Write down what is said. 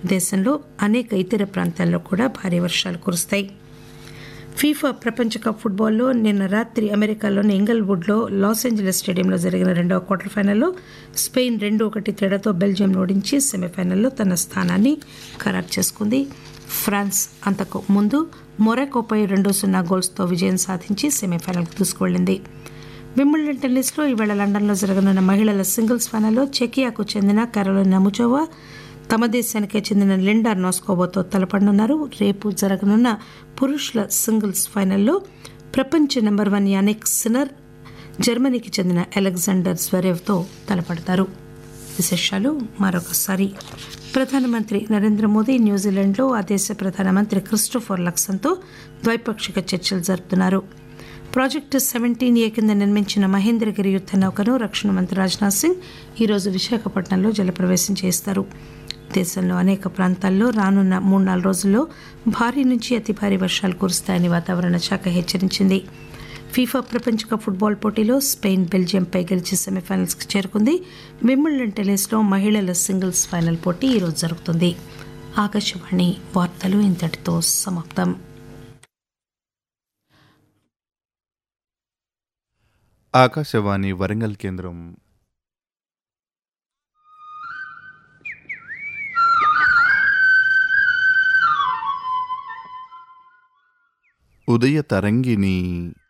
దేశంలో అనేక ఇతర ప్రాంతాల్లో కూడా భారీ వర్షాలు కురుస్తాయి ఫీఫా ప్రపంచ కప్ ఫుట్బాల్లో నిన్న రాత్రి అమెరికాలోని ఇంగల్వుడ్లో లాస్ ఏంజలస్ స్టేడియంలో జరిగిన రెండవ క్వార్టర్ ఫైనల్లో స్పెయిన్ రెండు ఒకటి తేడాతో బెల్జియం ఓడించి సెమీఫైనల్లో తన స్థానాన్ని ఖరారు చేసుకుంది ఫ్రాన్స్ అంతకు ముందు మొరాకోపై రెండు సున్నా గోల్స్తో విజయం సాధించి సెమీఫైనల్కు దూసుకువెళ్లింది వింబుల్డన్ టెన్నిస్లో ఈవేళ లండన్లో జరగనున్న మహిళల సింగిల్స్ ఫైనల్లో చెకియాకు చెందిన కరోలినా ముచోవా తమ దేశానికే చెందిన లిండా నోస్కోబోతో తలపడనున్నారు రేపు జరగనున్న పురుషుల సింగిల్స్ ఫైనల్లో ప్రపంచ నెంబర్ వన్ యానిక్ సినర్ జర్మనీకి చెందిన అలెగ్జాండర్ స్వరేవ్తో తలపడతారు విశేషాలు మరొకసారి ప్రధానమంత్రి నరేంద్ర మోదీ న్యూజిలాండ్లో ఆ దేశ ప్రధానమంత్రి క్రిస్టోఫర్ లక్సన్తో ద్వైపాక్షిక చర్చలు జరుపుతున్నారు ప్రాజెక్టు సెవెంటీన్ ఏ కింద నిర్మించిన మహేంద్రగిరి యుద్ద నౌకను రక్షణ మంత్రి రాజ్నాథ్ సింగ్ ఈరోజు విశాఖపట్నంలో జలప్రవేశం చేస్తారు దేశంలో అనేక ప్రాంతాల్లో రానున్న మూడు నాలుగు రోజుల్లో భారీ నుంచి అతి భారీ వర్షాలు కురుస్తాయని వాతావరణ శాఖ హెచ్చరించింది ఫీఫా ప్రపంచ కప్ ఫుట్బాల్ పోటీలో స్పెయిన్ బెల్జియంపై గెలిచి సెమీఫైనల్స్కి చేరుకుంది విమ్మిల్డన్ టెన్నిస్లో మహిళల సింగిల్స్ ఫైనల్ పోటీ ఈరోజు జరుగుతుంది ఆకాశవాణి వార్తలు ఇంతటితో సమాప్తం ఆకాశవాణి వరంగల్ కేంద్రం ఉదయ తరంగిణి